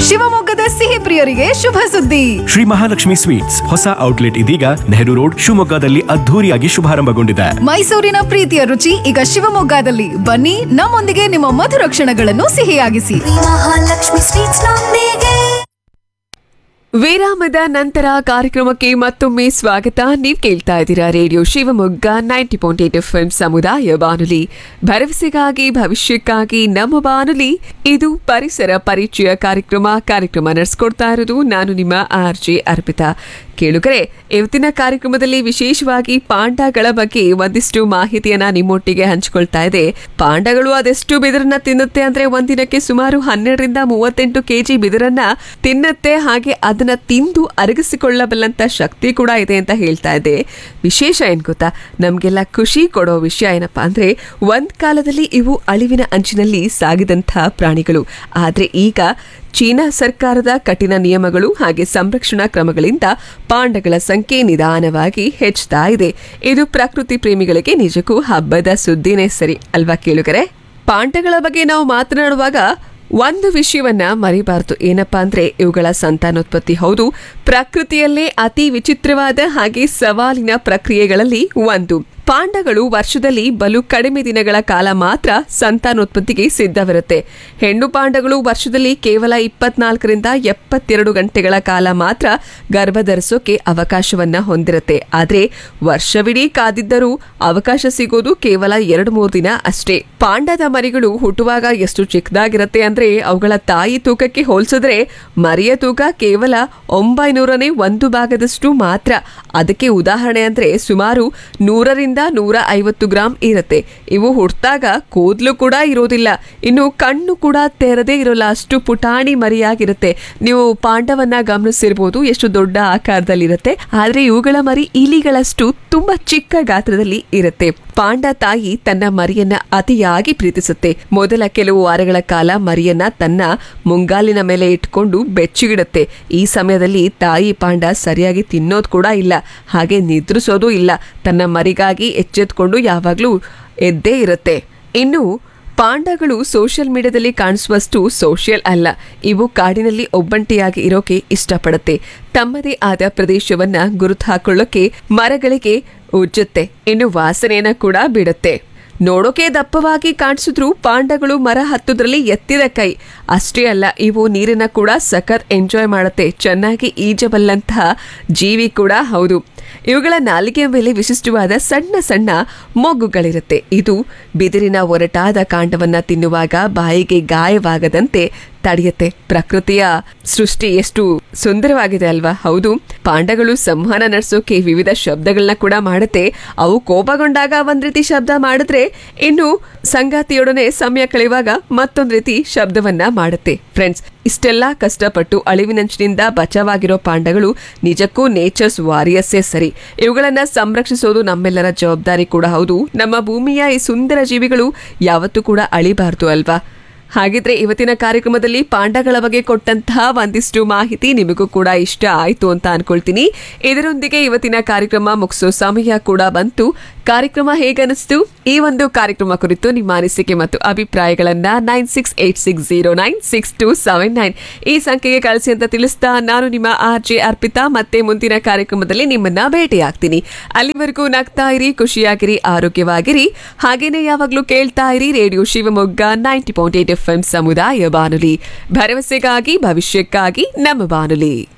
ಶಿವಮೊಗ್ಗದ ಸಿಹಿ ಪ್ರಿಯರಿಗೆ ಶುಭ ಸುದ್ದಿ ಶ್ರೀ ಮಹಾಲಕ್ಷ್ಮಿ ಸ್ವೀಟ್ಸ್ ಹೊಸ ಔಟ್ಲೆಟ್ ಇದೀಗ ನೆಹರು ರೋಡ್ ಶಿವಮೊಗ್ಗದಲ್ಲಿ ಅದ್ಧೂರಿಯಾಗಿ ಶುಭಾರಂಭಗೊಂಡಿದೆ ಮೈಸೂರಿನ ಪ್ರೀತಿಯ ರುಚಿ ಈಗ ಶಿವಮೊಗ್ಗದಲ್ಲಿ ಬನ್ನಿ ನಮ್ಮೊಂದಿಗೆ ನಿಮ್ಮ ಮಧುರ ಕ್ಷಣಗಳನ್ನು ಸಿಹಿಯಾಗಿಸಿ ಮಹಾಲಕ್ಷ್ಮಿ ಸ್ವೀಟ್ಸ್ ನೊಂದಿಗೆ ವಿರಾಮದ ನಂತರ ಕಾರ್ಯಕ್ರಮಕ್ಕೆ ಮತ್ತೊಮ್ಮೆ ಸ್ವಾಗತ ನೀವು ಕೇಳ್ತಾ ಇದ್ದೀರಾ radio Shivamogga ninety point eight F M ಸಮುದಾಯ ಬಾನುಲಿ ಭರವಸೆಗಾಗಿ ಭವಿಷ್ಯಕ್ಕಾಗಿ ನಮ್ಮ ಬಾನುಲಿ ಇದು ಪರಿಸರ ಪರಿಚಯ ಕಾರ್ಯಕ್ರಮ ಕಾರ್ಯಕ್ರಮ ನಡೆಸ್ಕೊಡ್ತಾ ಇರೋದು ನಾನು ನಿಮ್ಮ ಆರ್ ಜೆ ಅರ್ಪಿತಾ ಕೇಳುಗರೆ ಇವತ್ತಿನ ಕಾರ್ಯಕ್ರಮದಲ್ಲಿ ವಿಶೇಷವಾಗಿ ಪಾಂಡಗಳ ಬಗ್ಗೆ ಒಂದಿಷ್ಟು ಮಾಹಿತಿಯನ್ನ ನಿಮ್ಮೊಟ್ಟಿಗೆ ಹಂಚಿಕೊಳ್ತಾ ಇದೆ ಪಾಂಡಗಳು ಅದೆಷ್ಟು ಬಿದಿರನ್ನ ತಿನ್ನುತ್ತೆ ಅಂದ್ರೆ ಒಂದಿನಕ್ಕೆ ಸುಮಾರು ಹನ್ನೆರಡರಿಂದ ಮೂವತ್ತೆಂಟು ಕೆಜಿ ಬಿದಿರನ್ನ ತಿನ್ನುತ್ತೆ ಹಾಗೆ ಅದನ್ನ ತಿಂದು ಅರಗಿಸಿಕೊಳ್ಳಬಲ್ಲಂತ ಶಕ್ತಿ ಕೂಡ ಇದೆ ಅಂತ ಹೇಳ್ತಾ ಇದೆ ವಿಶೇಷ ಏನ್ ಗೊತ್ತಾ ನಮ್ಗೆಲ್ಲ ಖುಷಿ ಕೊಡೋ ವಿಷಯ ಏನಪ್ಪಾ ಅಂದ್ರೆ ಒಂದ್ ಕಾಲದಲ್ಲಿ ಇವು ಅಳಿವಿನ ಅಂಚಿನಲ್ಲಿ ಸಾಗಿದಂತಹ ಪ್ರಾಣಿಗಳು ಆದ್ರೆ ಈಗ ಚೀನಾ ಸರ್ಕಾರದ ಕಠಿಣ ನಿಯಮಗಳು ಹಾಗೆ ಸಂರಕ್ಷಣಾ ಕ್ರಮಗಳಿಂದ ಪಾಂಡಗಳ ಸಂಖ್ಯೆ ನಿಧಾನವಾಗಿ ಹೆಚ್ಚುತ್ತಾ ಇದೆ ಇದು ಪ್ರಕೃತಿ ಪ್ರೇಮಿಗಳಿಗೆ ನಿಜಕ್ಕೂ ಹಬ್ಬದ ಸುದ್ದಿನೇ ಸರಿ ಅಲ್ವಾ ಕೇಳುಗರೆ ಪಾಂಡಗಳ ಬಗ್ಗೆ ನಾವು ಮಾತನಾಡುವಾಗ ಒಂದು ವಿಷಯವನ್ನ ಮರಿಬಾರದು ಏನಪ್ಪಾ ಅಂದ್ರೆ ಇವುಗಳ ಸಂತಾನೋತ್ಪತ್ತಿ ಹೌದು ಪ್ರಕೃತಿಯಲ್ಲೇ ಅತಿ ವಿಚಿತ್ರವಾದ ಹಾಗೆ ಸವಾಲಿನ ಪ್ರಕ್ರಿಯೆಗಳಲ್ಲಿ ಒಂದು ಪಾಂಡಗಳು ವರ್ಷದಲ್ಲಿ ಬಲು ಕಡಿಮೆ ದಿನಗಳ ಕಾಲ ಮಾತ್ರ ಸಂತಾನೋತ್ಪತ್ತಿಗೆ ಸಿದ್ಧವಿರುತ್ತೆ ಹೆಣ್ಣು ಪಾಂಡಗಳು ವರ್ಷದಲ್ಲಿ ಕೇವಲ ಇಪ್ಪತ್ನಾಲ್ಕರಿಂದ ಎಪ್ಪತ್ತೆರಡು ಗಂಟೆಗಳ ಕಾಲ ಮಾತ್ರ ಗರ್ಭಧರಿಸೋಕೆ ಅವಕಾಶವನ್ನ ಹೊಂದಿರುತ್ತೆ ಆದ್ರೆ ವರ್ಷವಿಡೀ ಕಾದಿದ್ದರೂ ಅವಕಾಶ ಸಿಗೋದು ಕೇವಲ ಎರಡು ಮೂರು ದಿನ ಅಷ್ಟೇ ಪಾಂಡದ ಮರಿಗಳು ಹುಟ್ಟುವಾಗ ಎಷ್ಟು ಚಿಕ್ಕದಾಗಿರುತ್ತೆ ಅಂದ್ರೆ ಅವುಗಳ ತಾಯಿ ತೂಕಕ್ಕೆ ಹೋಲಿಸಿದ್ರೆ ಮರಿಯ ತೂಕ ಕೇವಲ ಒಂಬೈನೂರನೇ ಒಂದು ಭಾಗದಷ್ಟು ಮಾತ್ರ ಅದಕ್ಕೆ ಉದಾಹರಣೆ ಅಂದ್ರೆ ಸುಮಾರು ನೂರರಿಂದ ನೂರ ಐವತ್ತು ಗ್ರಾಂ ಇರುತ್ತೆ ಇವು ಹುಟ್ಟಿದಾಗ ಕೂದಲು ಕೂಡ ಇರೋದಿಲ್ಲ ಇನ್ನು ಕಣ್ಣು ಕೂಡ ತೆರೆದೇ ಇರೋಲ್ಲ ಅಷ್ಟು ಪುಟಾಣಿ ಮರಿಯಾಗಿರುತ್ತೆ ನೀವು ಪಾಂಡವನ್ನ ಗಮನಿಸಿರ್ಬೋದು ಎಷ್ಟು ದೊಡ್ಡ ಆಕಾರದಲ್ಲಿರುತ್ತೆ ಆದ್ರೆ ಇವುಗಳ ಮರಿ ಇಲಿಗಳಷ್ಟು ತುಂಬಾ ಚಿಕ್ಕ ಗಾತ್ರದಲ್ಲಿ ಇರುತ್ತೆ ಪಾಂಡ ತಾಯಿ ತನ್ನ ಮರಿಯನ್ನ ಅತಿಯಾಗಿ ಪ್ರೀತಿಸುತ್ತೆ ಮೊದಲ ಕೆಲವು ವಾರಗಳ ಕಾಲ ಮರಿಯನ್ನ ತನ್ನ ಮುಂಗಾಲಿನ ಮೇಲೆ ಇಟ್ಕೊಂಡು ಬೆಚ್ಚಗಿಡುತ್ತೆ ಈ ಸಮಯದಲ್ಲಿ ತಾಯಿ ಪಾಂಡ ಸರಿಯಾಗಿ ತಿನ್ನೋದು ಕೂಡ ಇಲ್ಲ ಹಾಗೆ ನಿದ್ರಿಸೋದು ಇಲ್ಲ ತನ್ನ ಮರಿಗಾಗಿ ಎಚ್ಚೆತ್ಕೊಂಡು ಯಾವಾಗ್ಲೂ ಎದ್ದೇ ಇರುತ್ತೆ ಇನ್ನು ಪಾಂಡಗಳು ಸೋಷಿಯಲ್ ಮೀಡಿಯಾದಲ್ಲಿ ಕಾಣಿಸುವಷ್ಟು ಸೋಷಿಯಲ್ ಅಲ್ಲ ಇವು ಕಾಡಿನಲ್ಲಿ ಒಬ್ಬಂಟಿಯಾಗಿ ಇರೋಕೆ ಇಷ್ಟಪಡುತ್ತೆ ತಮ್ಮದೇ ಆದ ಪ್ರದೇಶವನ್ನ ಗುರುತು ಹಾಕೊಳ್ಳೋಕೆ ಮರಗಳಿಗೆ ಉಜ್ಜುತ್ತೆ ಇನ್ನು ವಾಸನೆಯನ್ನ ಕೂಡ ಬಿಡುತ್ತೆ ನೋಡೋಕೆ ದಪ್ಪವಾಗಿ ಕಾಣಿಸಿದ್ರು ಪಾಂಡಗಳು ಮರ ಹತ್ತುದ್ರಲ್ಲಿ ಎತ್ತಿದ ಕೈ ಅಷ್ಟೇ ಅಲ್ಲ ಇವು ನೀರನ್ನ ಕೂಡ ಸಖತ್ ಎಂಜಾಯ್ ಮಾಡುತ್ತೆ ಚೆನ್ನಾಗಿ ಈಜಬಲ್ಲಂತಹ ಜೀವಿ ಕೂಡ ಹೌದು ಇವುಗಳ ನಾಲಿಗೆಯ ಮೇಲೆ ವಿಶಿಷ್ಟವಾದ ಸಣ್ಣ ಸಣ್ಣ ಮೊಗ್ಗುಗಳಿರುತ್ತೆ ಇದು ಬಿದಿರಿನ ಒರಟಾದ ಕಾಂಡವನ್ನ ತಿನ್ನುವಾಗ ಬಾಯಿಗೆ ಗಾಯವಾಗದಂತೆ ತಡೆಯುತ್ತೆ ಪ್ರಕೃತಿಯ ಸೃಷ್ಟಿ ಎಷ್ಟು ಸುಂದರವಾಗಿದೆ ಅಲ್ವಾ ಹೌದು ಪಾಂಡಗಳು ಸಂವಹನ ನಡೆಸೋಕೆ ವಿವಿಧ ಶಬ್ದಗಳನ್ನ ಕೂಡ ಮಾಡುತ್ತೆ ಅವು ಕೋಪಗೊಂಡಾಗ ಒಂದ್ ರೀತಿ ಶಬ್ದ ಮಾಡಿದ್ರೆ ಇನ್ನು ಸಂಗಾತಿಯೊಡನೆ ಸಮಯ ಕಳೆಯುವಾಗ ಮತ್ತೊಂದ್ ರೀತಿ ಶಬ್ದವನ್ನ ಮಾಡುತ್ತೆ ಫ್ರೆಂಡ್ಸ್ ಇಷ್ಟೆಲ್ಲ ಕಷ್ಟಪಟ್ಟು ಅಳಿವಿನಂಚಿನಿಂದ ಬಚಾವಾಗಿರೋ ಪಾಂಡಗಳು ನಿಜಕ್ಕೂ ನೇಚರ್ಸ್ ವಾರಿಯರ್ಸೇ ಸರಿ ಇವುಗಳನ್ನ ಸಂರಕ್ಷಿಸೋದು ನಮ್ಮೆಲ್ಲರ ಜವಾಬ್ದಾರಿ ಕೂಡ ಹೌದು ನಮ್ಮ ಭೂಮಿಯ ಈ ಸುಂದರ ಜೀವಿಗಳು ಯಾವತ್ತೂ ಕೂಡ ಅಳಿಬಾರ್ದು ಅಲ್ವಾ ಹಾಗಿದ್ರೆ ಇವತ್ತಿನ ಕಾರ್ಯಕ್ರಮದಲ್ಲಿ ಪಾಂಡಗಳ ಬಗ್ಗೆ ಕೊಟ್ಟಂತಹ ಒಂದಿಷ್ಟು ಮಾಹಿತಿ ನಿಮಗೂ ಕೂಡ ಇಷ್ಟ ಆಯ್ತು ಅಂತ ಅನ್ಕೊಳ್ತೀನಿ ಇದರೊಂದಿಗೆ ಇವತ್ತಿನ ಕಾರ್ಯಕ್ರಮ ಮುಗಿಸೋ ಸಮಯ ಕೂಡ ಬಂತು ಕಾರ್ಯಕ್ರಮ ಹೇಗನಿಸ್ತು ಈ ಒಂದು ಕಾರ್ಯಕ್ರಮ ಕುರಿತು ನಿಮ್ಮ ಅನಿಸಿಕೆ ಮತ್ತು ಅಭಿಪ್ರಾಯಗಳನ್ನ nine six eight six zero nine six two seven nine ಈ ಸಂಖ್ಯೆಗೆ ಕಳಿಸಿ ಅಂತ ತಿಳಿಸ್ತಾ ನಾನು ನಿಮ್ಮ ಆರ್ ಜೆ ಅರ್ಪಿತಾ ಮತ್ತೆ ಮುಂದಿನ ಕಾರ್ಯಕ್ರಮದಲ್ಲಿ ನಿಮ್ಮನ್ನ ಭೇಟಿಯಾಗ್ತೀನಿ ಅಲ್ಲಿವರೆಗೂ ನಗ್ತಾ ಇರಿ ಖುಷಿಯಾಗಿರಿ ಆರೋಗ್ಯವಾಗಿರಿ ಹಾಗೇನೆ ಯಾವಾಗ್ಲೂ ಕೇಳ್ತಾ ಇರಿ radio Shivamogga ninety point eight F M ಸಮುದಾಯ ಬಾನುಲಿ ಭರವಸೆಗಾಗಿ ಭವಿಷ್ಯಕ್ಕಾಗಿ ನಮ್ಮ ಬಾನುಲಿ